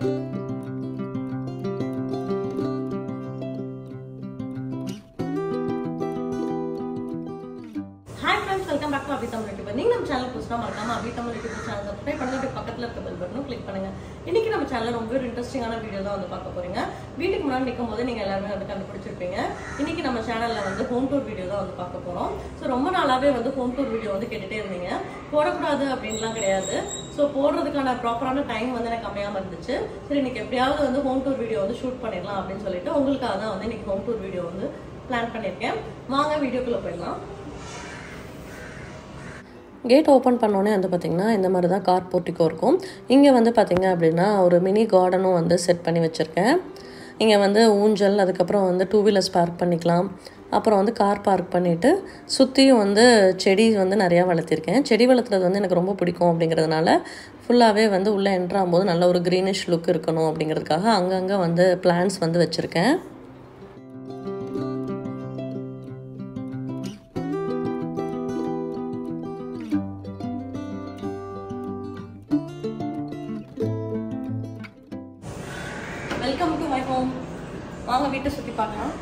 hi friends welcome back to Abhi Tamil YouTuber நீங்கள் நம்ம channel புதுசாக மறக்காம Abhi Tamil YouTube channel subscribe பண்ணுங்க அப்படியே பக்கத்தில் இருக்க பெல் பட்டனும் கிளிக் பண்ணுங்க இன்னைக்கு நம்ம சேனலில் ரொம்ப ஒரு இன்ட்ரெஸ்டிங்கான வீடியோ தான் வந்து பார்க்க போறீங்க வீட்டுக்கு முன்னாடி நிற்கும் போது நீங்கள் எல்லாருமே வந்து கண்டுபிடிச்சிருப்பீங்க இன்னைக்கு நம்ம சேனலில் வந்து ஹோம் டூர் வீடியோ தான் வந்து பார்க்க போகிறோம் ஸோ ரொம்ப நாளாகவே வந்து ஹோம் டூர் வீடியோ வந்து கேட்டுட்டே இருந்தீங்க போடக்கூடாது அப்படின்லாம் கிடையாது ஸோ போடுறதுக்கான ப்ராப்பரான டைம் வந்து எனக்கு அமையாமல் இருந்துச்சு சரி இன்னைக்கு எப்படியாவது வந்து ஹோம் டூர் வீடியோ வந்து ஷூட் பண்ணிடலாம் அப்படின்னு சொல்லிட்டு உங்களுக்காக தான் வந்து இன்னைக்கு ஹோம் டூர் வீடியோ வந்து பிளான் பண்ணியிருக்கேன் வாங்க வீடியோக்குள்ளே போயிடலாம் கேட் ஓப்பன் பண்ணோன்னே வந்து பார்த்திங்கன்னா இந்த மாதிரி தான் கார் போர்ட்டிக்கோ இருக்கும் இங்கே வந்து பார்த்திங்க அப்படின்னா ஒரு மினி கார்டனும் வந்து செட் பண்ணி வச்சுருக்கேன் இங்கே வந்து ஊஞ்சல் அதுக்கப்புறம் வந்து டூ வீலர்ஸ் பார்க் பண்ணிக்கலாம் அப்புறம் வந்து கார் பார்க் பண்ணிவிட்டு சுற்றியும் வந்து செடி வந்து நிறையா வளர்த்திருக்கேன் செடி வளர்த்துறது வந்து எனக்கு ரொம்ப பிடிக்கும் அப்படிங்கிறதுனால ஃபுல்லாகவே வந்து உள்ளே என்ட்ராகும்போது நல்ல ஒரு க்ரீனிஷ் லுக் இருக்கணும் அப்படிங்கிறதுக்காக அங்கங்கே வந்து பிளான்ஸ் வந்து வச்சுருக்கேன் வெல்கம் டு மை ஹோம் வாங்க வீட்டை சுற்றி பார்க்கலாம்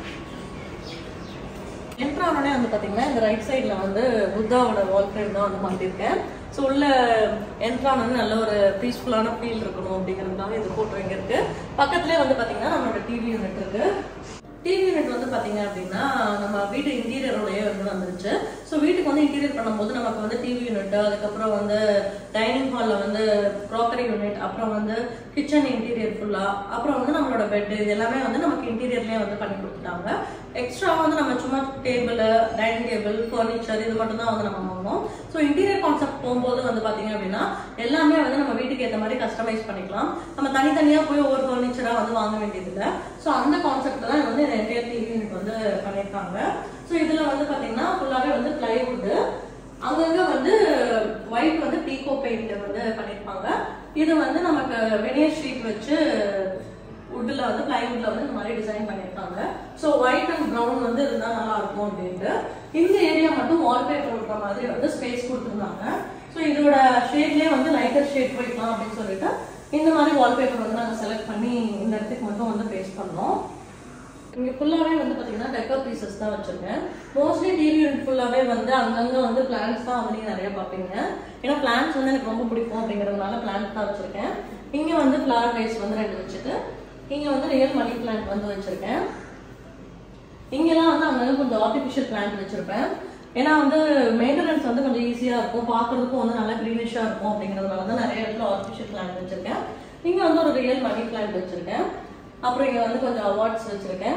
என்ட்ரு ஆனோடனே வந்து பார்த்தீங்கன்னா இந்த ரைட் சைடில் வந்து புத்தாவோட வால் ஃப்ரேம் தான் வந்து மாட்டியிருக்கேன் ஸோ உள்ள என்ட்ரு ஆனோடனே நல்ல ஒரு பீஸ்ஃபுல்லான ஃபீல் இருக்கணும் அப்படிங்கிறதுக்காக இந்த ஃபோட்டோ இங்கே இருக்கு பக்கத்துலேயே வந்து பார்த்தீங்கன்னா நம்மளோட டிவி யூனிட் இருக்கு டிவி யூனிட் வந்து பாத்தீங்க அப்படின்னா நம்ம வீட்டு இன்டீரியரோடய வந்து வந்துருச்சு ஸோ வீட்டுக்கு வந்து இன்டீரியர் பண்ணும்போது நமக்கு வந்து டிவி யூனிட் அதுக்கப்புறம் வந்து டைனிங் ஹாலில் வந்து க்ராக்கரி யூனிட் அப்புறம் வந்து கிச்சன் இன்டீரியர் ஃபுல்லா அப்புறம் வந்து நம்மளோட பெட் இது எல்லாமே வந்து நமக்கு இன்டீரியர்லேயே வந்து பண்ணி கொடுத்துட்டாங்க எக்ஸ்ட்ரா வந்து நம்ம சும்மா டேபிள் டைனிங் டேபிள் ஃபர்னிச்சர் இது மட்டும் தான் வந்து நம்ம வாங்கணும் ஸோ இன்டீரியர் கான்செப்ட் போகும்போது வந்து பாத்தீங்க அப்படின்னா எல்லாமே வந்து நம்ம வீட்டுக்கு ஏற்ற மாதிரி கஸ்டமைஸ் பண்ணிக்கலாம் நம்ம தனித்தனியாக போய் ஒவ்வொரு ஃபர்னிச்சராக வந்து வாங்க வேண்டியதில்லை ஸோ அந்த கான்செப்ட் தான் வந்து என்டையர் டிவி யூனிட் வந்து பண்ணியிருக்காங்க ஸோ இதில் வந்து பார்த்தீங்கன்னா ஃபுல்லாகவே வந்து பிளைவுட்டு அங்கங்க வந்து ஒயிட் வந்து பீகோ பெயிண்ட் வந்து பண்ணியிருப்பாங்க இது வந்து நமக்கு வெனியர் ஷீட் வச்சு வுட்டில் வந்து பிளைவுட்ல வந்து இந்த மாதிரி டிசைன் பண்ணியிருக்காங்க ஸோ ஒயிட் அண்ட் ப்ரௌன் வந்து இருந்தால் நல்லா இருக்கும் அப்படின்ட்டு இந்த ஏரியா மட்டும் வால்பேப்பர் விடுற மாதிரி வந்து ஸ்பேஸ் கொடுத்துருந்தாங்க ஸோ இதோட ஷேட்லேயே வந்து லைட்டர் ஷேட் போய்க்கலாம் அப்படின்னு சொல்லிட்டு இந்த மாதிரி வால்பேப்பர் வந்து நாங்கள் செலக்ட் பண்ணி இந்த இடத்துக்கு மட்டும் வந்து பேஸ்ட் பண்ணோம் இங்க ஃபுல்லாவே வந்து பாத்தீங்கன்னா டெக்கர் பீசஸ் தான் வச்சிருக்கேன் மோஸ்ட்லி டிவி யூனிட் ஃபுல்லாவே வந்து அங்கங்க வந்து பிளான்ஸ் தான் வந்து நீங்க நிறைய பாப்பீங்க ஏன்னா பிளான்ஸ் வந்து எனக்கு ரொம்ப பிடிக்கும் அப்படிங்கறதுனால பிளான்ஸ் தான் வச்சிருக்கேன் இங்க வந்து ஃபிளவர் வைஸ் வந்து ரெண்டு வச்சுட்டு இங்க வந்து ரியல் மணி பிளான்ட் வந்து வச்சிருக்கேன் இங்கெல்லாம் வந்து அங்கங்க கொஞ்சம் ஆர்டிஃபிஷியல் பிளான்ட் வச்சிருப்பேன் ஏன்னா வந்து மெயின்டெனன்ஸ் வந்து கொஞ்சம் ஈஸியா இருக்கும் பார்க்கறதுக்கும் வந்து நல்லா க்ரீனிஷா இருக்கும் அப்படிங்கறதுனால தான் நிறைய இடத்துல ஆர்டிஃபிஷியல் பிளான்ட் வச்சிருக்கேன் இங்க வந்து ஒரு ரியல் மணி பிளான்ட் வச்சிருக்கேன் அப்புறம் இங்க வந்து கொஞ்சம் அவார்ட்ஸ் வச்சிருக்கேன்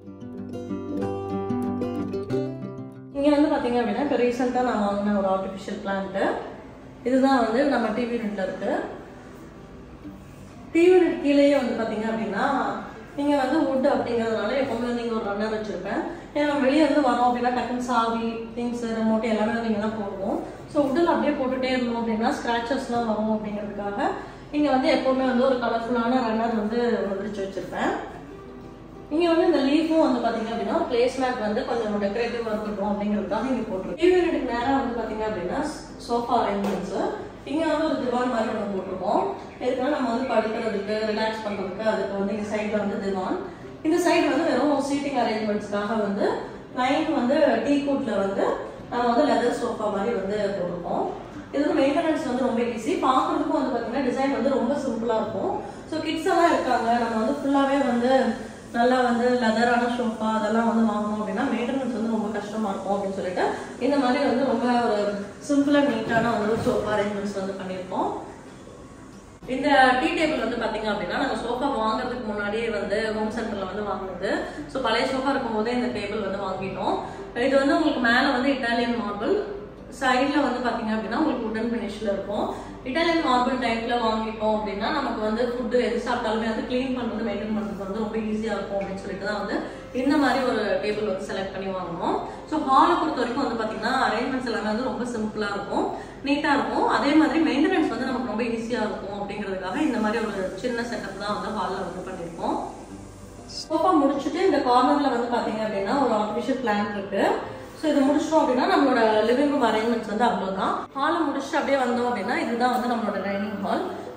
இங்க வந்து பாத்தீங்க அப்படின்னா இப்போ ரீசெண்டாக நான் வாங்கின ஒரு ஆர்டிஃபிஷியல் பிளான்ட் இதுதான் வந்து நம்ம டிவி யூனிட்ல இருக்கு டிவி யூனிட் கீழேயே வந்து பாத்தீங்க அப்படின்னா நீங்க வந்து வுட் அப்படிங்கிறதுனால எப்பவுமே வந்து இங்க ஒரு ரன்னர் வச்சிருப்பேன் ஏன்னா நம்ம வெளியே வந்து வரோம் அப்படின்னா டக்குன்னு சாவி திங்ஸ் ரிமோட் எல்லாமே வந்து இங்க தான் போடுவோம் ஸோ வுட்டில் அப்படியே போட்டுட்டே இருந்தோம் அப்படின்னா ஸ்க்ராச்சஸ்லாம் வரும் அப்படிங்கிறதுக்காக இங்க வந்து எப்பவுமே வந்து ஒரு கலர்ஃபுல்லான ரன்னர் வந்து ஒன்று விரிச்சு வச்சிருப்பேன் இங்க வந்து இந்த லீஃபும் வந்து பாத்தீங்க அப்படின்னா பிளேஸ் மேட் வந்து கொஞ்சம் டெக்கரேட்டிவ் இருக்கட்டும் அப்படிங்கிறதுக்காக இங்க போட்டிருக்கோம் டிவி யூனிட் நேரா வந்து பாத்தீங்க அப்படின்னா சோஃபா அரேஞ்ச்மெண்ட்ஸ் இங்க வந்து ஒரு திவான் மாதிரி ஒன்று போட்டிருக்கோம் இதுக்காக நம்ம வந்து படுக்கிறதுக்கு ரிலாக்ஸ் பண்றதுக்கு அதுக்கு வந்து இந்த சைட்ல வந்து திவான் இந்த சைடு வந்து வெறும் சீட்டிங் அரேஞ்ச்மெண்ட்ஸ்க்காக வந்து லைன் வந்து டீ கூட்ல வந்து நம்ம வந்து லெதர் சோஃபா மாதிரி வந்து போட்டிருக்கோம் இது வந்து மெயின்டெனன்ஸ் வந்து ரொம்ப ஈஸி பார்க்கறதுக்கும் வந்து பார்த்தீங்கன்னா டிசைன் வந்து ரொம்ப சிம்பிளாக இருக்கும் ஸோ கிட்ஸ் எல்லாம் இருக்காங்க நம்ம வந்து ஃபுல்லாகவே வந்து நல்லா வந்து லெதரான ஷோஃபா அதெல்லாம் வந்து வாங்கணும் அப்படின்னா மெயின்டெனன்ஸ் வந்து ரொம்ப கஷ்டமா இருக்கும் அப்படின்னு சொல்லிட்டு இந்த மாதிரி வந்து ரொம்ப ஒரு சிம்பிளாக நீட்டான வந்து சோஃபா அரேஞ்ச்மெண்ட்ஸ் வந்து பண்ணியிருக்கோம் இந்த டீ டேபிள் வந்து பாத்தீங்க அப்படின்னா நாங்க சோஃபா வாங்குறதுக்கு முன்னாடியே வந்து ஹோம் சென்டர்ல வந்து வாங்குனது ஸோ பழைய சோஃபா இருக்கும் போதே இந்த டேபிள் வந்து வாங்கிட்டோம் இது வந்து உங்களுக்கு மேல வந்து இட்டாலியன் மார்பிள் சைட்ல வந்து பாத்தீங்க அப்படின்னா உங்களுக்கு உடன் ஃபினிஷ்ல இருக்கும் இட்டாலியன் மார்பிள் டைப்ல வாங்கிட்டோம் அப்படின்னா நமக்கு வந்து ஃபுட்டு எது சாப்பிட்டாலுமே வந்து க்ளீன் பண்றது மெயின்டைன் பண்றது வந்து ரொம்ப ஈஸியா இருக்கும் அப்படின்னு சொல்லிட்டு தான் வந்து இந்த மாதிரி ஒரு டேபிள் வந்து செலக்ட் பண்ணி வாங்கணும் ஸோ ஹாலை பொறுத்த வரைக்கும் வந்து பாத்தீங்கன்னா அரேஞ்ச்மெண்ட்ஸ் எல்லாமே வந்து ரொம்ப சிம்பிளா இருக்கும் நீட்டா இருக்கும் அதே மாதிரி மெயின்டெனன்ஸ் வந்து நமக்கு ரொம்ப ஈஸியா இருக்கும் அப்படிங்கிறதுக்காக இந்த மாதிரி ஒரு சின்ன செட்டப் தான் வந்து ஹாலில் வந்து பண்ணியிருக்கோம் சோஃபா முடிச்சுட்டு இந்த கார்னர்ல வந்து பாத்தீங்க அப்படின்னா ஒரு ஆர்டிஃபிஷியல் பிளான்ட் இருக்கு ஸோ இதை முடிச்சிட்டோம் அப்படின்னா நம்மளோட லிவிங் ரூம் அரேஞ்ச்மெண்ட்ஸ் வந்து அவ்வளோதான் ஹாலை முடிச்சுட்டு அப்படியே வந்தோம் அப்படின்னா இதுதான் வந்து நம்மளோட டைனிங் ஹால்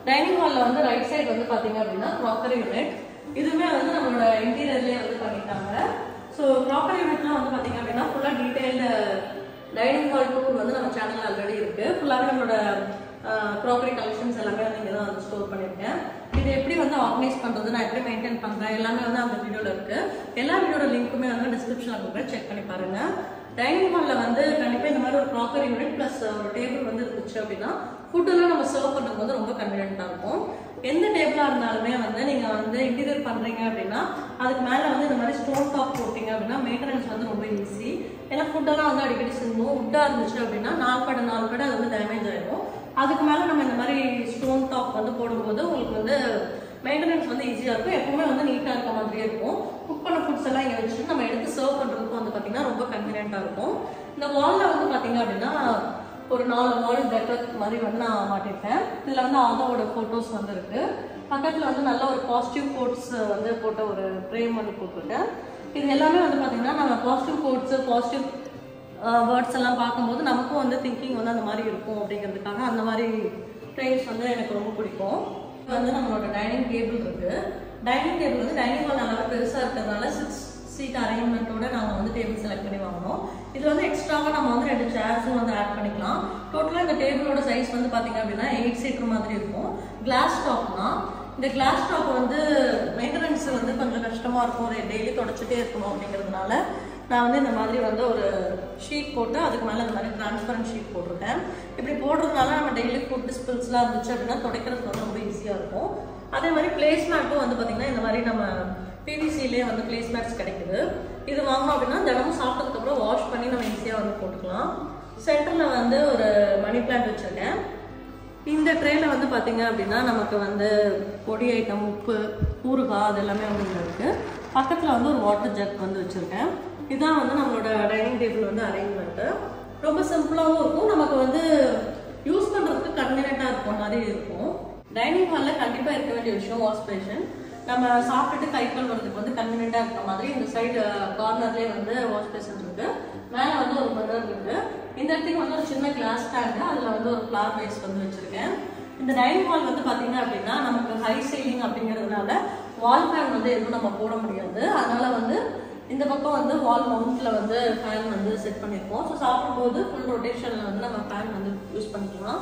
டைனிங் ஹாலில் வந்து ரைட் சைடு வந்து பார்த்தீங்க அப்படின்னா க்ராக்கரி யூனிட் இதுவுமே வந்து நம்மளோட இன்டீரியர்லேயே வந்து பண்ணிட்டாங்க ஸோ க்ராக்கரி யூனிட்லாம் வந்து பார்த்தீங்க அப்படின்னா ஃபுல்லாக டீட்டெயில்டு டைனிங் ஹால் டூர் வந்து நம்ம சேனல் ஆல்ரெடி இருக்கு ஃபுல்லாகவே நம்மளோட க்ராக்கரி கலெக்ஷன்ஸ் எல்லாமே வந்து இங்கே தான் வந்து ஸ்டோர் பண்ணியிருக்கேன் இது எப்படி வந்து ஆர்கனைஸ் பண்ணுறது நான் எப்படி மெயின்டைன் பண்ணுறேன் எல்லாமே வந்து அந்த வீடியோவில் இருக்கு எல்லா வீடியோட லிங்க்குமே வந்து டிஸ்கிரிப்ஷனில் கொடுக்குறேன் செக் பண்ணி பாருங்க டைனிங் ஹாலில் வந்து கண்டிப்பாக இந்த மாதிரி ஒரு க்ராக்கரி யூனிட் ப்ளஸ் ஒரு டேபிள் வந்து இருந்துச்சு அப்படின்னா ஃபுட்டெல்லாம் நம்ம சர்வ் பண்ணுறது வந்து ரொம்ப கன்வீனியண்ட்டாக இருக்கும் எந்த டேபிளாக இருந்தாலுமே வந்து நீங்கள் வந்து இன்டீரியர் பண்ணுறீங்க அப்படின்னா அதுக்கு மேலே வந்து இந்த மாதிரி ஸ்டோன் டாப் போட்டிங்க அப்படின்னா மெயின்டெனன்ஸ் வந்து ரொம்ப ஈஸி ஏன்னா ஃபுட்டெல்லாம் வந்து அடிக்கடி சிந்தும் உட்டாக இருந்துச்சு அப்படின்னா நாலு படம் நாலு படம் அது வந்து டேமேஜ் ஆயிடும் அதுக்கு மேலே நம்ம இந்த மாதிரி ஸ்டோன் டாப் வந்து போடும்போது உங்களுக்கு வந்து மெயின்டெனன்ஸ் வந்து ஈஸியாக இருக்கும் எப்பவுமே வந்து நீட்டாக இருக்க மாதிரியே இருக்கும் குக் பண்ண ஃபுட்ஸ் எல்லாம் இங்கே வச்சுட்டு நம்ம எடுத்து சர்வ் பண்ணுறதுக்கு வந்து பார்த்தீங்கன்னா ரொம்ப கன்வீனியண்ட்டாக இருக்கும் இந்த வாலில் வந்து பார்த்தீங்க அப்படின்னா ஒரு நாலு வால் டெக்கர் மாதிரி வந்து நான் மாட்டிருக்கேன் இதில் வந்து ஆதாவோட ஃபோட்டோஸ் வந்து இருக்கு பக்கத்தில் வந்து நல்ல ஒரு பாசிட்டிவ் கோட்ஸ் வந்து போட்ட ஒரு ஃப்ரேம் வந்து போட்டிருக்கேன் இது எல்லாமே வந்து பார்த்தீங்கன்னா நம்ம பாசிட்டிவ் கோட்ஸ் பாசிட்டிவ் வேர்ட்ஸ் எல்லாம் பார்க்கும்போது நமக்கும் வந்து திங்கிங் வந்து அந்த மாதிரி இருக்கும் அப்படிங்கிறதுக்காக அந்த மாதிரி ஃப்ரேம்ஸ் வந்து எனக்கு ரொம்ப பிடிக்கும் இது வந்து நம்மளோட டைனிங் டேபிள் இருக்கு டைனிங் டேபிள் வந்து டைனிங் ஹால் நல்லா பெருசாக இருக்கிறதுனால சிக்ஸ் சீட் அரேஞ்ச்மெண்ட்டோட நாங்கள் வந்து டேபிள் செலக்ட் பண்ணி வாங்கினோம் இது வந்து எக்ஸ்ட்ராவாக நம்ம வந்து ரெண்டு சேர்ஸும் வந்து ஆட் பண்ணிக்கலாம் டோட்டலாக இந்த டேபிளோட சைஸ் வந்து பார்த்தீங்க அப்படின்னா எயிட் சீட்டர் மாதிரி இருக்கும் கிளாஸ் டாப் தான் இந்த கிளாஸ் டாப் வந்து மெயின்டெனன்ஸ் வந்து கொஞ்சம் கஷ்டமாக இருக்கும் ஒரு டெய்லி தொடச்சிட்டே இருக்கணும் அப்படிங்கிறதுனால நான் வந்து இந்த மாதிரி வந்து ஒரு ஷீட் போட்டு அதுக்கு மேலே இந்த மாதிரி டிரான்ஸ்பரண்ட் ஷீட் போட்டிருக்கேன் இப்படி போடுறதுனால நம்ம டெய்லி ஃபுட் ஸ்பில்ஸ்லாம் இருந்துச்சு அப்படின்னா துடைக்கிறதுக்கு வந்து ரொம்ப ஈஸியாக இருக்கும் அதே மாதிரி பிளேஸ்மேட்டும் வந்து பார்த்திங்கன்னா இந்த மாதிரி நம்ம பிவிசிலே வந்து பிளேஸ்மேட்ஸ் கிடைக்குது இது வாங்கணும் அப்படின்னா தினமும் சாப்பிட்டதுக்கப்புறம் வாஷ் பண்ணி நம்ம ஈஸியாக வந்து போட்டுக்கலாம் சென்டரில் வந்து ஒரு மணி பிளான்ட் வச்சுருக்கேன் இந்த ட்ரேல வந்து பார்த்தீங்க அப்படின்னா நமக்கு வந்து பொடி ஐட்டம் உப்பு ஊறுகாய் அது எல்லாமே வந்து இங்கே இருக்குது பக்கத்தில் வந்து ஒரு வாட்டர் ஜக் வந்து வச்சுருக்கேன் இதுதான் வந்து நம்மளோட டைனிங் டேபிள் வந்து அரேஞ்ச்மெண்ட்டு ரொம்ப சிம்பிளாகவும் இருக்கும் நமக்கு வந்து யூஸ் பண்ணுறதுக்கு கன்வீனியண்ட்டாக இருக்கும் மாதிரி இருக்கும் டைனிங் ஹாலில் கண்டிப்பாக இருக்க வேண்டிய விஷயம் வாஷ் பேஷன் நம்ம சாப்பிட்டுட்டு கை கழுவுறதுக்கு வந்து கன்வீனியண்ட்டாக இருக்கிற மாதிரி இந்த சைடு கார்னர்லேயே வந்து வாஷ் பேஷன் இருக்கு மேலே வந்து ஒரு மிரர் இருக்கு இந்த இடத்துக்கு வந்து ஒரு சின்ன கிளாஸ் ஸ்டாண்டு அதில் வந்து ஒரு ஃப்ளார் வைஸ் வந்து வச்சிருக்கேன் இந்த டைனிங் ஹால் வந்து பார்த்தீங்க அப்படின்னா நமக்கு ஹை சீலிங் அப்படிங்கிறதுனால வால் ஃபேன் வந்து எதுவும் நம்ம போட முடியாது அதனால வந்து இந்த பக்கம் வந்து வால் மவுண்ட்ல வந்து ஃபேன் வந்து செட் பண்ணியிருக்கோம் ஸோ சாப்பிடும்போது ஃபுல் ரொட்டேஷனில் வந்து நம்ம ஃபேன் வந்து யூஸ் பண்ணிக்கலாம்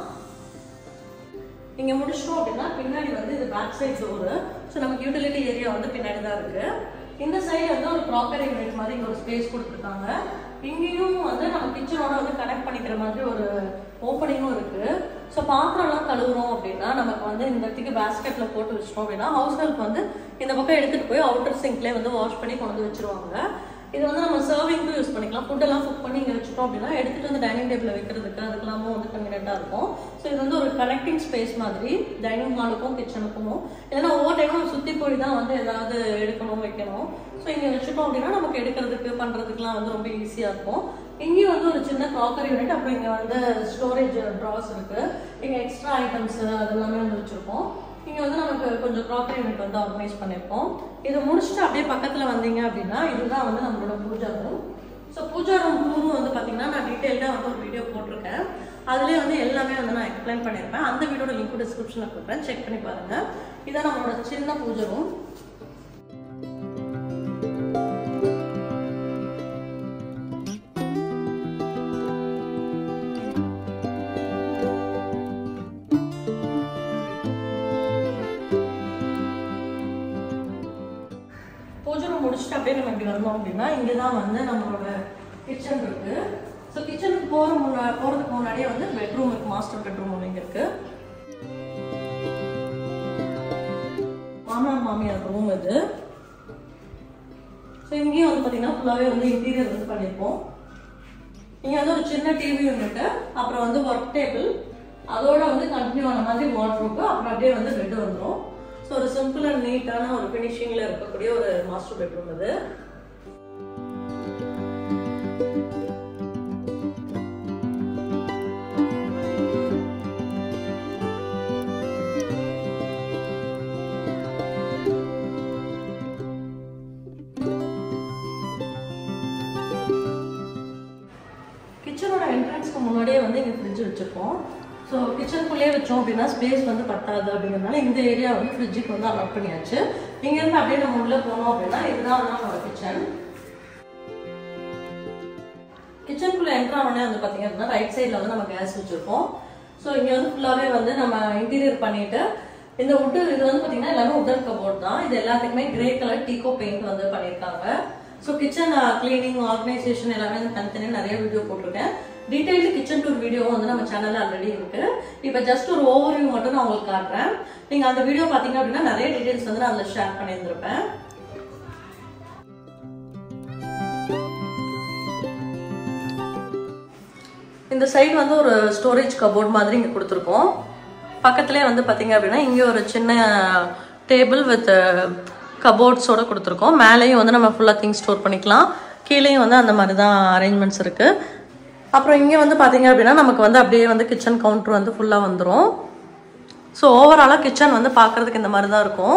இங்க முடிச்சிட்டோம் அப்படின்னா பின்னாடி வந்து இது பேக் சைட் டோரு ஸோ நமக்கு யூட்டிலிட்டி ஏரியா வந்து பின்னாடி தான் இருக்கு இந்த சைடு வந்து ஒரு ப்ராப்பர் யூனிட் மாதிரி இங்க ஒரு ஸ்பேஸ் கொடுத்துருக்காங்க இங்கேயும் வந்து நம்ம கிச்சனோட வந்து கனெக்ட் பண்ணிக்கிற மாதிரி ஒரு ஓப்பனிங்கும் இருக்கு ஸோ பாத்திரம்லாம் கழுவுறோம் அப்படின்னா நமக்கு வந்து இந்த இடத்துக்கு பேஸ்கெட்ல போட்டு வச்சிட்டோம் அப்படின்னா ஹவுஸ் ஹெல்ப் வந்து இந்த பக்கம் எடுத்துட்டு போய் அவுட்டர் சிங்க்லேயே வந்து வாஷ் பண்ணி கொண்டு வந்து வச்சிருவாங்க இது வந்து நம்ம சர்விங்க்கும் யூஸ் பண்ணிக்கலாம் ஃபுட்டெல்லாம் குக் பண்ணி இங்கே வச்சுட்டோம் அப்படின்னா எடுத்துட்டு வந்து டைனிங் டேபிள் வைக்கிறதுக்கு அதுக்கெல்லாமும் வந்து கன்வீனியண்ட்டாக இருக்கும் ஸோ இது வந்து ஒரு கனெக்டிங் ஸ்பேஸ் மாதிரி டைனிங் ஹாலுக்கும் கிச்சனுக்கும் இல்லைன்னா ஒவ்வொரு டைமும் நம்ம சுற்றி போய் தான் வந்து ஏதாவது எடுக்கணும் வைக்கணும் ஸோ இங்கே வச்சுட்டோம் அப்படின்னா நமக்கு எடுக்கிறதுக்கு பண்ணுறதுக்குலாம் வந்து ரொம்ப ஈஸியாக இருக்கும் இங்கேயும் வந்து ஒரு சின்ன க்ராக்கரி யூனிட் அப்புறம் இங்கே வந்து ஸ்டோரேஜ் ட்ராஸ் இருக்கு இங்கே எக்ஸ்ட்ரா ஐட்டம்ஸ் அதெல்லாமே வந்து வச்சுருக்கோம் இங்கே வந்து நமக்கு கொஞ்சம் க்ராக்கரி யூனிட் வந்து ஆர்கனைஸ் பண்ணியிருக்கோம் இதை முடிச்சுட்டு அப்படியே பக்கத்தில் வந்தீங்க அப்படின்னா இதுதான் வந்து நம்மளோட pooja room so pooja room ரூமும் வந்து பார்த்தீங்கன்னா நான் டீட்டெயில்டாக வந்து ஒரு வீடியோ போட்டிருக்கேன் அதுலேயே வந்து எல்லாமே வந்து நான் எக்ஸ்பிளைன் பண்ணியிருப்பேன் அந்த வீடியோட லிங்க் டிஸ்கிரிப்ஷனில் கொடுக்குறேன் செக் பண்ணி பாருங்கள் இதான் நம்மளோட சின்ன பூஜை ரூம் பூஜை ரூம் முடிச்சுட்டு அப்படியே நம்ம இப்படி வந்தோம் அப்படின்னா இங்கே தான் வந்து நம்மளோட கிச்சன் இருக்கு ஸோ கிச்சனுக்கு போகிற முன்னா போகிறதுக்கு முன்னாடியே வந்து பெட்ரூம் இருக்கு மாஸ்டர் பெட்ரூம் ஒன்று இங்கே இருக்கு மாமனார் மாமியார் ரூம் இது ஸோ இங்கேயும் வந்து பார்த்தீங்கன்னா ஃபுல்லாகவே வந்து இன்டீரியர் வந்து பண்ணியிருப்போம் இங்கே வந்து ஒரு சின்ன டிவி யூனிட்டு அப்புறம் வந்து ஒர்க் டேபிள் அதோட வந்து கண்டினியூ ஆன மாதிரி வாட்ரூப்பு அப்புறம் அப்படியே வந்து பெட் வந்துடும் ஸோ ஒரு சிம்பிள் அண்ட் நீட்டான ஒரு ஃபினிஷிங்கில் இருக்கக்கூடிய ஒரு மாஸ்டர் பெட்ரூம் இது கிச்சனோட என்ட்ரன்ஸ்க்கு முன்னாடியே வந்து இங்கே ஃப்ரிட்ஜ் வச்சுருக்கோம் ஸோ ஸோ கிச்சனுக்குள்ளேயே வச்சோம் அப்படின்னா ஸ்பேஸ் வந்து பத்தாது அப்படிங்கிறதுனால இந்த ஏரியா வந்து ஃப்ரிட்ஜுக்கு வந்து அலாட் பண்ணியாச்சு இங்கேருந்து அப்படியே நம்ம உள்ளே போனோம் அப்படின்னா இதுதான் வந்து நம்மளோட கிச்சன் கிச்சனுக்குள்ள என்ட்ரு ஆனோடனே வந்து பார்த்தீங்க அப்படின்னா ரைட் சைடில் வந்து நம்ம கேஸ் வச்சுருக்கோம் ஸோ இங்கே வந்து ஃபுல்லாகவே வந்து நம்ம இன்டீரியர் பண்ணிட்டு இந்த உட்டு இது வந்து பார்த்தீங்கன்னா எல்லாமே உடன் கபோர்ட் தான் இது எல்லாத்துக்குமே கிரே கலர் டீகோ பெயிண்ட் வந்து பண்ணியிருக்காங்க ஸோ கிச்சன் கிளீனிங் ஆர்கனைசேஷன் எல்லாமே வந்து தனித்தனியாக நிறைய வீடியோ போட்டிருக்கேன் டீடைல்டு கிச்சன் டூர் வீடியோ வந்து நம்ம சேனல்ல ஆல்ரெடி இருக்கு இப்போ ஜஸ்ட் ஒரு ஓவர்வியூ மட்டும் நான் உங்களுக்கு காட்டுறேன் நீங்க அந்த வீடியோ பாத்தீங்க அப்படின்னா நிறைய டீடைல்ஸ் வந்து நான் அதில் ஷேர் பண்ணியிருந்திருப்பேன் இந்த சைடு வந்து ஒரு ஸ்டோரேஜ் கபோர்ட் மாதிரி இங்கே கொடுத்துருக்கோம் பக்கத்துலேயே வந்து பார்த்தீங்க அப்படின்னா இங்கே ஒரு சின்ன டேபிள் வித் கபோர்ட்ஸோட கொடுத்துருக்கோம் மேலேயும் வந்து நம்ம ஃபுல்லாக திங்ஸ் ஸ்டோர் பண்ணிக்கலாம் கீழேயும் வந்து அந்த மாதிரி தான் அரேஞ்ச்மெண்ட்ஸ் இருக்குது அப்புறம் இங்கே வந்து பார்த்தீங்க அப்படின்னா நமக்கு வந்து அப்படியே வந்து கிச்சன் கவுண்டர் வந்து ஃபுல்லாக வந்துடும் ஸோ ஓவராலாக கிச்சன் வந்து பார்க்குறதுக்கு இந்த மாதிரி தான் இருக்கும்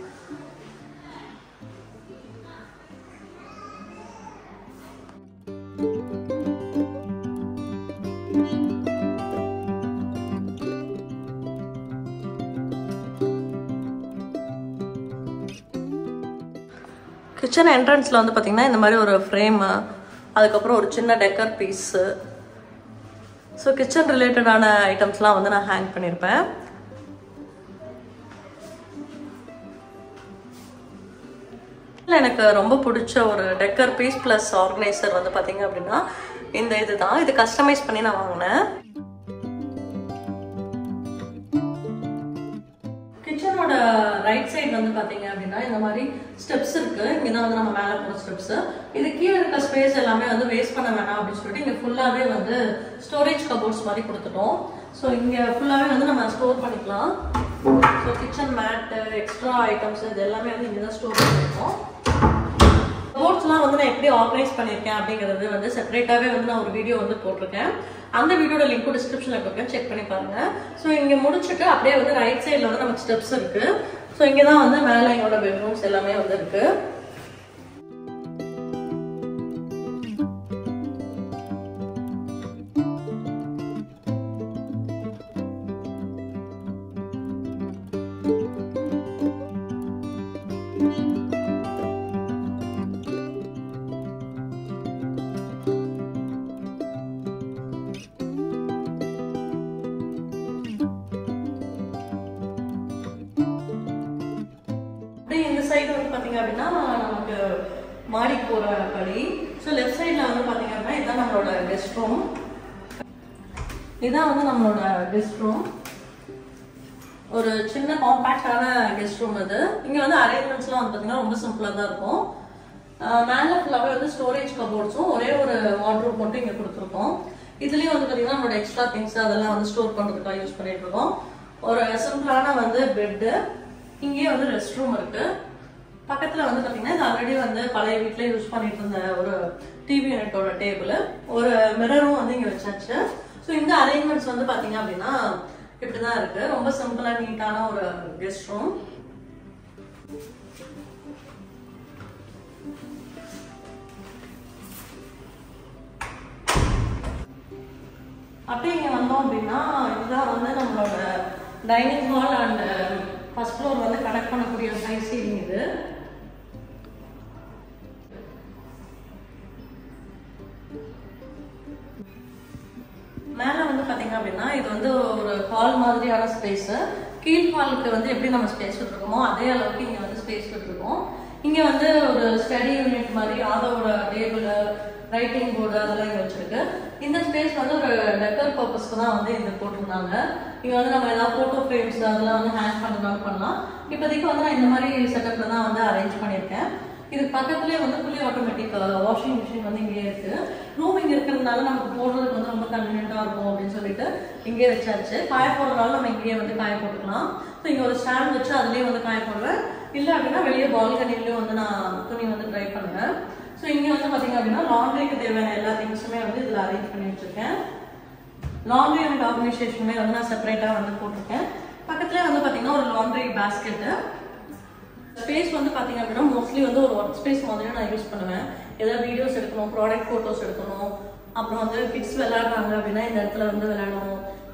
கிச்சன் என்ட்ரன்ஸில் வந்து பார்த்திங்கன்னா இந்த மாதிரி ஒரு ஃப்ரேமு அதுக்கப்புறம் ஒரு சின்ன டெக்கர் பீஸு ஸோ கிச்சன் ரிலேட்டடான ஐட்டம்ஸ்லாம் வந்து நான் ஹேங் பண்ணியிருப்பேன் இல்லை எனக்கு ரொம்ப பிடிச்ச ஒரு டெக்கர் பீஸ் ப்ளஸ் ஆர்கனைசர் வந்து பார்த்தீங்க அப்படின்னா இந்த இதுதான் இது கஸ்டமைஸ் பண்ணி நான் வாங்கினேன் கிச்சனோட ரைட் சைடு வந்து பாத்தீங்க அப்படின்னா இந்த மாதிரி ஸ்டெப்ஸ் இருக்கு இங்கதான் வந்து நம்ம மேல போன ஸ்டெப்ஸ் இது கீழே இருக்க ஸ்பேஸ் எல்லாமே வந்து வேஸ்ட் பண்ண வேணாம் அப்படின்னு சொல்லிட்டு இங்க ஃபுல்லாவே வந்து ஸ்டோரேஜ் கபோர்ட்ஸ் மாதிரி கொடுத்துட்டோம் ஸோ இங்க ஃபுல்லாவே வந்து நம்ம ஸ்டோர் பண்ணிக்கலாம் so kitchen mat extra items இது எல்லாமே வந்து இங்கே தான் ஸ்டோர் பண்ணிருக்கோம் கபோர்ட்ஸ்லாம் வந்து நான் எப்படி ஆர்கனைஸ் பண்ணியிருக்கேன் அப்படிங்கிறது வந்து செப்பரேட்டாகவே வந்து நான் ஒரு வீடியோ வந்து போட்டிருக்கேன் அந்த வீடியோட லிங்க்கும் டிஸ்கிரிப்ஷனில் கொடுக்கேன் செக் பண்ணி பாருங்க ஸோ இங்கே முடிச்சுட்டு அப்படியே வந்து ரைட் சைடில் வந்து நமக்கு ஸ்டெப்ஸ் இருக்கு ஸோ இங்கே தான் வந்து மேலே எங்களோட பெட்ரூம்ஸ் எல்லாமே வந்து இருக்கு அப்படியே இந்த சைடு வந்து பாத்தீங்க அப்படின்னா நமக்கு மாடி போற படி ஸோ லெஃப்ட் சைடில் வந்து பாத்தீங்க அப்படின்னா இதுதான் நம்மளோட கெஸ்ட் ரூம் இதான் வந்து நம்மளோட கெஸ்ட் ரூம் ஒரு சின்ன காம்பேக்டான கெஸ்ட் ரூம் இது இங்க வந்து அரேஞ்ச்மெண்ட்ஸ்லாம் வந்து பாத்தீங்கன்னா ரொம்ப சிம்பிளா தான் இருக்கும் அஹ் மேல ஃபுல்லாவே வந்து ஸ்டோரேஜ் கபோர்ட்ஸும் ஒரே ஒரு வார்ட்ரோப் மட்டும் இங்க கொடுத்துருக்கோம் இதுலயும் வந்து பாத்தீங்கன்னா நம்மளோட எக்ஸ்ட்ரா திங்ஸ் அதெல்லாம் வந்து ஸ்டோர் பண்றதுக்காக யூஸ் பண்ணிட்டு இருக்கோம் ஒரு சிம்பிளான வந்து பெட்டு இங்கேயே வந்து ரெஸ்ட் ரூம் இருக்கு பக்கத்துல வந்து பாத்தீங்கன்னா இது ஆல்ரெடி வந்து பழைய வீட்ல யூஸ் பண்ணிட்டு இருந்த ஒரு டிவி யூனிட்டோட டேபிள் ஒரு மிரரும் வந்து இங்க வச்சாச்சு ஸோ இந்த அரேஞ்ச்மெண்ட்ஸ் வந்து பாத்தீங்க அப்படின்னா இப்படிதான் இருக்கு ரொம்ப சிம்பிளா நீட்டான ஒரு கெஸ்ட் ரூம் அப்படியே இங்க வந்தோம் அப்படின்னா இதுதான் வந்து நம்மளோட dining hall and first floor வந்து கனெக்ட் பண்ணக்கூடிய சைஸ் சீலிங் இது மேல வந்து பாத்தீங்க அப்படின்னா இது வந்து ஒரு ஹால் மாதிரியான ஸ்பேஸ் கீழ் ஹாலுக்கு வந்து எப்படி நம்ம ஸ்பேஸ் விட்டுருக்கோமோ அதே அளவுக்கு இங்க வந்து ஸ்பேஸ் விட்டுருக்கோம் இங்க வந்து ஒரு ஸ்டடி யூனிட் மாதிரி அதோட டேபிள் ரைட்டிங் போர்டு அதெல்லாம் இங்க வச்சிருக்கு இந்த ஸ்பேஸ் வந்து ஒரு டெக்கர் பர்பஸ்க்கு தான் வந்து இது போட்டிருந்தாங்க இங்க வந்து நம்ம ஏதாவது போட்டோ ஃப்ரேம்ஸ் அதெல்லாம் வந்து ஹேங் பண்ணலாம் பண்ணலாம் இப்போதைக்கு வந்து நான் இந்த மாதிரி செட்டப்ல தான் வந்து அரேஞ்ச் பண்ணியிருக்கேன் இது பக்கத்துலேயே வந்து ஃபுல்லி ஆட்டோமேட்டிக் வாஷிங் மிஷின் வந்து இங்கேயே இருக்கு ரூம் இங்கே இருக்கிறதுனால நமக்கு போடுறதுக்கு வந்து ரொம்ப கன்வீனியன்ட்டாக இருக்கும் அப்படின்னு சொல்லிட்டு இங்கேயே வச்சாச்சு காய போடுறதுனால நம்ம இங்கேயே வந்து காய போட்டுக்கலாம் ஸோ இங்கே ஒரு ஸ்டாண்ட் வச்சு அதுலேயே வந்து காய போடுவேன் இல்லை அப்படின்னா வெளியே பால்கனிலையும் வந்து நான் துணி வந்து ட்ரை பண்ணுவேன் ஸோ இங்கே வந்து பார்த்தீங்க அப்படின்னா லாண்ட்ரிக்கு தேவையான எல்லா திங்ஸுமே வந்து இதில் அரேஞ்ச் பண்ணி வச்சிருக்கேன் லாண்ட்ரி அண்ட் ஆர்கனைசேஷனுமே வந்து நான் செப்பரேட்டாக வந்து போட்டிருக்கேன் பக்கத்துல வந்து பார்த்தீங்கன்னா ஒரு லாண்ட்ரி பேஸ்கெட்டு ஸ்பேஸ் வந்து பார்த்தீங்க அப்படின்னா மோஸ்ட்லி வந்து ஒரு ஒர்க் ஸ்பேஸ் மாதிரி நான் யூஸ் பண்ணுவேன் ஏதாவது வீடியோஸ் எடுக்கணும் ப்ராடக்ட் ஃபோட்டோஸ் எடுக்கணும் அப்புறம் வந்து கிட்ஸ் விளையாடுறாங்க அப்படின்னா இந்த இடத்துல வந்து விளையாடணும்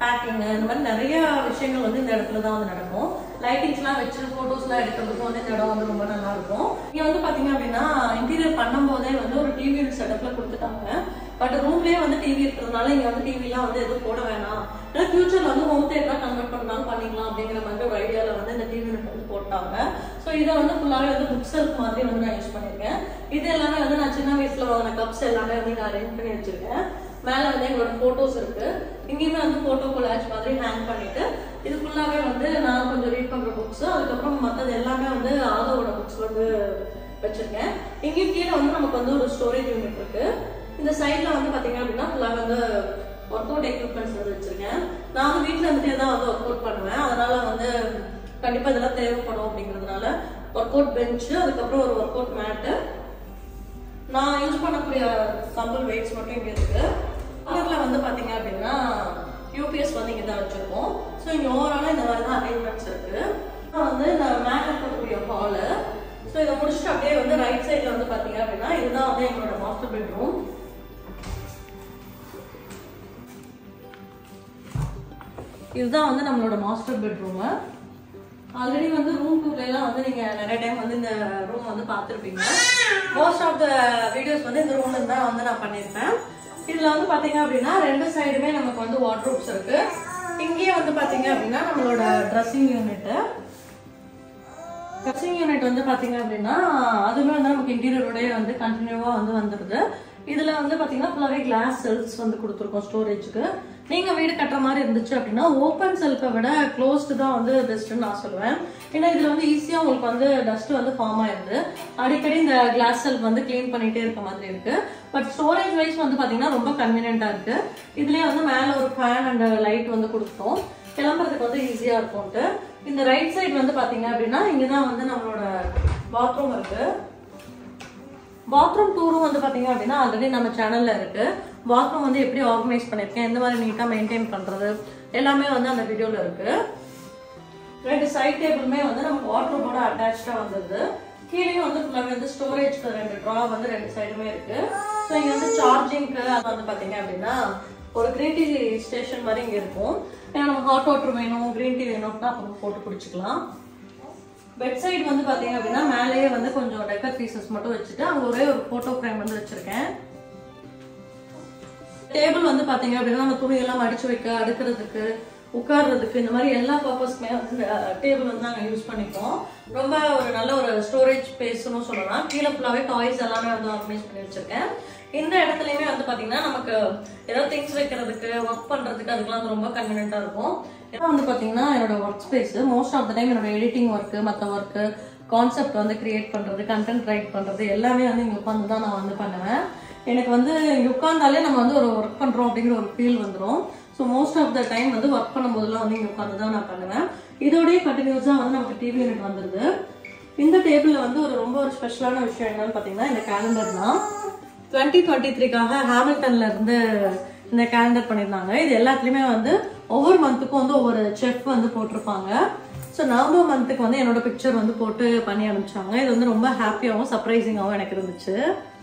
பேக்கிங் இந்த மாதிரி நிறைய விஷயங்கள் வந்து இந்த இடத்துல தான் வந்து நடக்கும் லைட்டிங்ஸ்லாம் வச்சு ஃபோட்டோஸ்லாம் எடுக்கிறதுக்கும் வந்து இந்த இடம் வந்து ரொம்ப நல்லா இருக்கும் இங்கே வந்து பார்த்தீங்க அப்படின்னா இன்டீரியர் பண்ணும்போதே வந்து ஒரு டிவி செட்டப்ல கொடுத்துட்டாங்க பட் ரூம்லேயே வந்து டிவி இருக்கிறதுனால இங்கே வந்து டிவிலாம் வந்து எதுவும் போட வேணாம் ஏன்னா ஃபியூச்சரில் வந்து ஹோம் தேட்டராக கன்வெர்ட் பண்ணாலும் பண்ணிக்கலாம் அப்படிங்கிற மாதிரி ஒரு ஐடியாவில் வந்து இந்த டிவி யூனிட் வந்து போட்டாங்க ஸோ இதை வந்து ஃபுல்லாகவே வந்து புக் செல்ஃப் மாதிரி வந்து நான் யூஸ் பண்ணியிருக்கேன் இது எல்லாமே வந்து நான் சின்ன வயசில் வாங்கின கப்ஸ் எல்லாமே வந்து இங்கே அரேஞ்ச் பண்ணி வச்சிருக்கேன் மேலே வந்து எங்களோட ஃபோட்டோஸ் இருக்கு இங்கேயுமே வந்து ஃபோட்டோ கொலாஜ் மாதிரி ஹேங் பண்ணிட்டு இது ஃபுல்லாகவே வந்து நான் கொஞ்சம் ரீட் பண்ணுற புக்ஸ் அதுக்கப்புறம் மற்றது எல்லாமே வந்து ஆதோட புக்ஸ் வந்து வச்சிருக்கேன் இங்கேயும் கீழே வந்து நமக்கு வந்து ஒரு ஸ்டோரேஜ் யூனிட் இருக்கு இந்த சைடில் வந்து பார்த்தீங்க அப்படின்னா ஃபுல்லாக வந்து ஒர்க் அவுட் எக்யூப்மெண்ட்ஸ் வந்து வச்சிருக்கேன் நான் வந்து வீட்டில் இருந்துட்டே தான் வந்து ஒர்க் அவுட் பண்ணுவேன் அதனால வந்து கண்டிப்பாக இதெல்லாம் தேவைப்படும் அப்படிங்கிறதுனால ஒர்க் அவுட் பெஞ்சு அதுக்கப்புறம் ஒரு ஒர்க் அவுட் மேட்டு நான் யூஸ் பண்ணக்கூடிய கம்பல் வெயிட்ஸ் மட்டும் இங்கே இருக்கு கலர்ல வந்து பாத்தீங்க அப்படின்னா யூபிஎஸ் வந்து இங்கே தான் வச்சிருக்கோம் ஸோ இங்கே ஓவராலாக இந்த மாதிரி தான் அரேஞ்ச்மெண்ட்ஸ் இருக்கு அப்புறம் வந்து இந்த மேலே இருக்கக்கூடிய ஹாலு ஸோ இதை முடிச்சுட்டு அப்படியே வந்து ரைட் சைடில் வந்து பாத்தீங்க அப்படின்னா இதுதான் வந்து எங்களோட மாஸ்டர் பெட்ரூம் இதுதான் வந்து நம்மளோட மாஸ்டர் பெட்ரூமு ஆல்ரெடி வந்து ரூம் டூர்லாம் வந்து நீங்க நிறைய டைம் வந்து இந்த ரூம் வந்து பார்த்துருப்பீங்க மோஸ்ட் ஆஃப் த வீடியோஸ் வந்து இந்த ரூம்ல தான் வந்து நான் பண்ணியிருப்பேன் இதுல வந்து பாத்தீங்க அப்படின்னா ரெண்டு சைடுமே நமக்கு வந்து வாட்ரூப்ஸ் இருக்கு இங்கேயே வந்து பாத்தீங்க அப்படின்னா நம்மளோட ட்ரெஸ்ஸிங் யூனிட் ட்ரெஸ்ஸிங் யூனிட் வந்து பாத்தீங்க அப்படின்னா அதுவுமே வந்து நமக்கு இன்டீரியரோடய வந்து கண்டினியூவா வந்து வந்துடுது இதுல வந்து பாத்தீங்கன்னா ஃபுல்லாவே கிளாஸ் செல்ஸ் வந்து கொடுத்துருக்கோம் ஸ்டோரேஜ்க்கு நீங்க வீடு கட்டுற மாதிரி இருந்துச்சு அப்படின்னா ஓப்பன் செல்ஃபை விட க்ளோஸ்டு தான் வந்து பெஸ்ட்னு நான் சொல்லுவேன் ஏன்னா இதுல வந்து ஈஸியா உங்களுக்கு வந்து டஸ்ட் வந்து ஃபார்ம் ஆயிருது அடிக்கடி இந்த கிளாஸ் செல்ஃப் வந்து க்ளீன் பண்ணிட்டே இருக்க மாதிரி இருக்கு பட் ஸ்டோரேஜ் வைஸ் வந்து பாத்தீங்கன்னா ரொம்ப கன்வீனியன்டா இருக்கு இதுலயே வந்து மேல ஒரு ஃபேன் அண்ட் லைட் வந்து கொடுத்தோம் கிளம்புறதுக்கு வந்து ஈஸியா இருக்கும்ட்டு இந்த ரைட் சைடு வந்து பாத்தீங்க அப்படின்னா இங்கதான் வந்து நம்மளோட பாத்ரூம் இருக்கு பாத்ரூம் டூரும் வந்து பாத்தீங்க அப்படின்னா ஆல்ரெடி நம்ம சேனல்ல இருக்கு பாத்ரூம் வந்து எப்படி ஆர்கனைஸ் பண்ணிருக்கேன் எந்த மாதிரி நீட்டா மெயின்டைன் பண்றது எல்லாமே வந்து அந்த வீடியோல இருக்கு ரெண்டு சைட் டேபிளுமே வந்து நமக்கு வாட்டரோட அட்டாச்சா வந்தது கீழேயும் வந்து ஃபுல்லாவே வந்து ஸ்டோரேஜ்க்கு ரெண்டு ட்ரா வந்து ரெண்டு சைடுமே இருக்கு ஸோ இங்க வந்து சார்ஜிங்க்கு அது வந்து பாத்தீங்க அப்படின்னா ஒரு கிரீன் டீ ஸ்டேஷன் மாதிரி இங்க இருக்கும் ஏன்னா நம்ம ஹாட் வாட்டர் வேணும் கிரீன் டீ வேணும்னா அப்புறம் போட்டு குடிச்சுக்கலாம் பெட் சைடு வந்து பாத்தீங்க அப்படின்னா மேலேயே வந்து கொஞ்சம் டெக்கர் பீசஸ் மட்டும் வச்சுட்டு அங்க ஒரே ஒரு போட்டோ ஃப்ரேம் வந்து வச்சிருக்கேன் டேபிள் வந்து பாத்தீங்க அப்படின்னா நம்ம துணியெல்லாம் மடிச்சு வைக்க அடுக்கிறதுக்கு உட்கார்றதுக்கு இந்த மாதிரி எல்லா பர்பஸ்க்குமே வந்து இந்த டேபிள் வந்து நாங்கள் யூஸ் பண்ணிப்போம் ரொம்ப ஒரு நல்ல ஒரு ஸ்டோரேஜ் ஸ்பேஸ்னு சொல்லலாம் கீழே ஃபுல்லாகவே டாய்ஸ் எல்லாமே வந்து ஆர்கனைஸ் பண்ணி வச்சிருக்கேன் இந்த இடத்துலையுமே வந்து பாத்தீங்கன்னா நமக்கு ஏதாவது திங்ஸ் வைக்கிறதுக்கு ஒர்க் பண்றதுக்கு அதுக்கெல்லாம் வந்து ரொம்ப கன்வீனியன்ட்டா இருக்கும் இதான் வந்து பாத்தீங்கன்னா என்னோட work space most of the time என்னோட எடிட்டிங் ஒர்க்கு மற்ற ஒர்க்கு கான்செப்ட் வந்து கிரியேட் பண்றது கண்டென்ட் ரைட் பண்றது எல்லாமே வந்து இங்க உட்காந்து தான் நான் வந்து பண்ணுவேன் எனக்கு வந்து இங்க உட்காந்தாலே நம்ம வந்து ஒரு ஒர்க் பண்றோம் அப்படிங்கிற ஒரு ஃபீல் வந்துடும் so most of the time வந்து ஒர்க் பண்ணும்போதெல்லாம் வந்து இங்க உட்காந்து தான் நான் பண்ணுவேன் இதோடய கண்டினியூஸாக வந்து நமக்கு டிவி யூனிட் வந்துருது இந்த டேபிளில் வந்து ஒரு ரொம்ப ஒரு ஸ்பெஷலான விஷயம் என்னன்னு பார்த்தீங்கன்னா இந்த கேலண்டர் தான் டுவெண்ட்டி டுவெண்ட்டி த்ரீக்காக ஹாமில்டன்ல இருந்து இந்த கேலண்டர் பண்ணியிருந்தாங்க இது எல்லாத்துலேயுமே வந்து ஒவ்வொரு மந்த்துக்கும் வந்து ஒவ்வொரு செஃப் வந்து போட்டிருப்பாங்க ஸோ நவம்பர் மந்த்துக்கு வந்து என்னோட பிக்சர் வந்து போட்டு பண்ணி அனுப்பிச்சாங்க இது வந்து ரொம்ப ஹாப்பியாகவும் சர்ப்ரைசிங்காகவும் எனக்கு இருந்துச்சு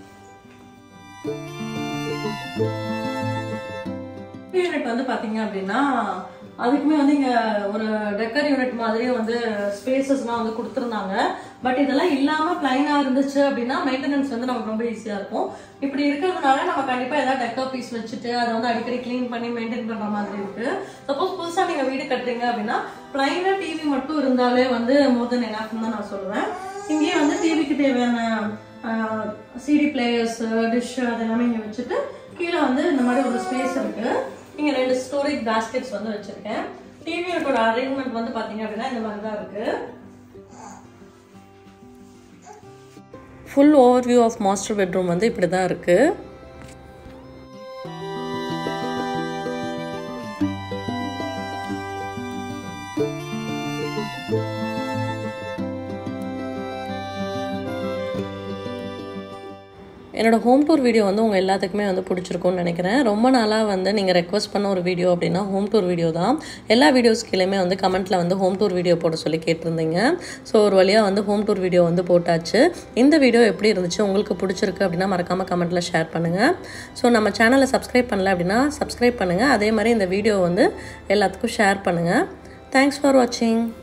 யூனிட் வந்து பாத்தீங்க அப்படின்னா அதுக்குமே வந்து இங்க ஒரு டெக்கர் யூனிட் மாதிரியும் வந்து ஸ்பேசஸ்லாம் வந்து கொடுத்துருந்தாங்க பட் இதெல்லாம் இல்லாம பிளைனா இருந்துச்சு அப்படின்னா மெயின்டெனன்ஸ் வந்து நமக்கு ரொம்ப ஈஸியா இருக்கும் இப்படி இருக்கிறதுனால நம்ம கண்டிப்பா ஏதாவது டெக்கர் பீஸ் வச்சுட்டு அதை வந்து அடிக்கடி க்ளீன் பண்ணி மெயின்டைன் பண்ற மாதிரி இருக்கு சப்போஸ் புதுசா நீங்க வீடு கட்டுறீங்க அப்படின்னா பிளைனா டிவி மட்டும் இருந்தாலே வந்து மோர் தென் எனாஃப்னு தான் நான் சொல்லுவேன் இங்கேயே வந்து டிவிக்கு தேவையான சிடி பிளேயர்ஸ் டிஷ் அதெல்லாமே இங்க வச்சுட்டு கீழே வந்து இந்த மாதிரி ஒரு ஸ்பேஸ் இருக்கு இங்க ரெண்டு ஸ்டோரேஜ் பேஸ்கெட்ஸ் வந்து வச்சிருக்கேன் டிவி யூனிட்டோட அரேஞ்ச்மெண்ட் வந்து பாத்தீங்க அப்படின்னா இந்த மாதிரி தான் இருக்கு full overview of master bedroom வந்து இப்படி தான் இருக்குது என்னோடய ஹோம் டூர் வீடியோ வந்து உங்கள் எல்லாத்துக்குமே வந்து பிடிச்சிருக்கும்னு நினைக்கிறேன் ரொம்ப நாளாக வந்து நீங்கள் ரெக்வஸ்ட் பண்ண ஒரு வீடியோ அப்படின்னா ஹோம் டூர் வீடியோ தான் எல்லா வீடியோஸ் கீழேயுமே வந்து கமெண்ட்டில் வந்து ஹோம் டூர் வீடியோ போட சொல்லி கேட்டிருந்தீங்க ஸோ ஒரு வழியாக வந்து ஹோம் டூர் வீடியோ வந்து போட்டாச்சு இந்த வீடியோ எப்படி இருந்துச்சு உங்களுக்கு பிடிச்சிருக்கு அப்படின்னா மறக்காமல் கமெண்ட்டில் ஷேர் பண்ணுங்கள் ஸோ நம்ம சேனலை சப்ஸ்கிரைப் பண்ணல அப்படின்னா சப்ஸ்கிரைப் பண்ணுங்கள் அதே மாதிரி இந்த வீடியோ வந்து எல்லாத்துக்கும் ஷேர் பண்ணுங்கள் தேங்க்ஸ் ஃபார் வாட்சிங்